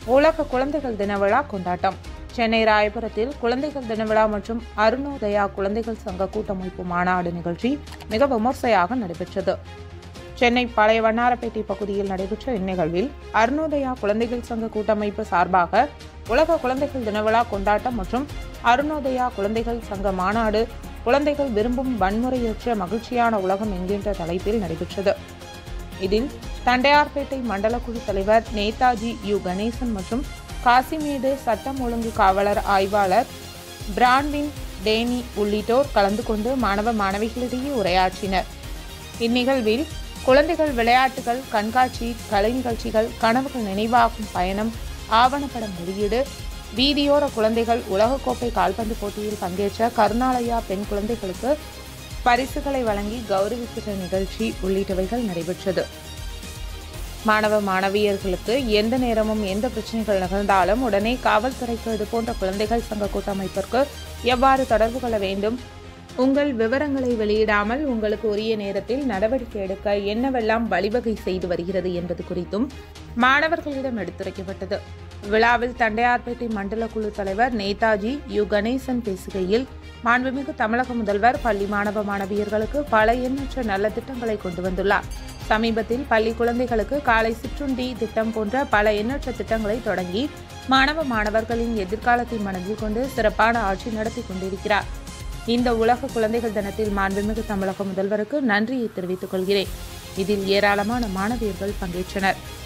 உலக குழந்தைகள் தின விழா கொண்டாட்டம் சென்னை ராயபுரத்தில் குழந்தைகள் தின விழா மற்றும் அருணோதயா குழந்தைகள் சங்க கூட்டமைப்பு மாநாடு நிகழ்ச்சி மிக விமர்சையாக நடைபெற்றது சென்னை பழைய வண்ணாரப்பேட்டை பகுதியில் நடைபெற்ற இந்நிகழ்வில் அருணோதயா குழந்தைகள் சங்க கூட்டமைப்பு சார்பாக உலக குழந்தைகள் தின விழா கொண்டாட்டம் மற்றும் அருணோதயா குழந்தைகள் சங்க மாநாடு குழந்தைகள் விரும்பும் வன்முறையற்ற மகிழ்ச்சியான உலகம் என்கின்ற தலைப்பில் நடைபெற்றது இதில் தண்டையார்பேட்டை மண்டல குழு தலைவர் நேதாஜி யு கணேசன் மற்றும் காசிமேடு சட்டம் ஒழுங்கு காவலர் ஆய்வாளர் பிரான்வின் டேனி உள்ளிட்டோர் கலந்து கொண்டு மாணவ மாணவிகளிடையே உரையாற்றினர் இந்நிகழ்வில் குழந்தைகள் விளையாட்டுகள் கண்காட்சி கலை நிகழ்ச்சிகள் கனவுகள் நினைவாக்கும் பயணம் ஆவணப்படம் வெளியீடு வீதியோர குழந்தைகள் உலகக்கோப்பை கால்பந்து போட்டியில் பங்கேற்ற கருணாலயா பெண் குழந்தைகளுக்கு பரிசுகளை வழங்கி கௌரவிக்கிற நிகழ்ச்சி உள்ளிட்டவைகள் நடைபெற்றது மாணவ மாணவியர்களுக்கு எந்த நேரமும் எந்த பிரச்சனைகள் நிகழ்ந்தாலும் உடனே காவல்துறைக்கு இதுபோன்ற குழந்தைகள் சங்க கூட்டமைப்பிற்கு எவ்வாறு தொடர்பு கொள்ள வேண்டும் உங்கள் விவரங்களை வெளியிடாமல் உங்களுக்கு உரிய நேரத்தில் நடவடிக்கை எடுக்க என்னவெல்லாம் வழிவகை செய்து வருகிறது என்பது குறித்தும் மாணவர்களிடம் எடுத்துரைக்கப்பட்டது விழாவில் தண்டையார்பேட்டை மண்டல குழு தலைவர் நேதாஜி யு கணேசன் பேசுகையில் மாண்புமிகு தமிழக முதல்வர் பள்ளி மாணவ மாணவியர்களுக்கு பல எண்ணற்ற நல்ல திட்டங்களை கொண்டு வந்துள்ளார் சமீபத்தில் பள்ளி குழந்தைகளுக்கு காலை சிற்றுண்டி திட்டம் போன்ற பல எண்ணற்ற திட்டங்களை தொடங்கி மாணவ மாணவர்களின் எதிர்காலத்தை மனதில் கொண்டு சிறப்பான ஆட்சி நடத்தி கொண்டிருக்கிறார் இந்த உலக குழந்தைகள் தினத்தில் மாண்புமிகு தமிழக முதல்வருக்கு நன்றியை தெரிவித்துக் கொள்கிறேன் இதில் ஏராளமான மாணவியர்கள் பங்கேற்றனர்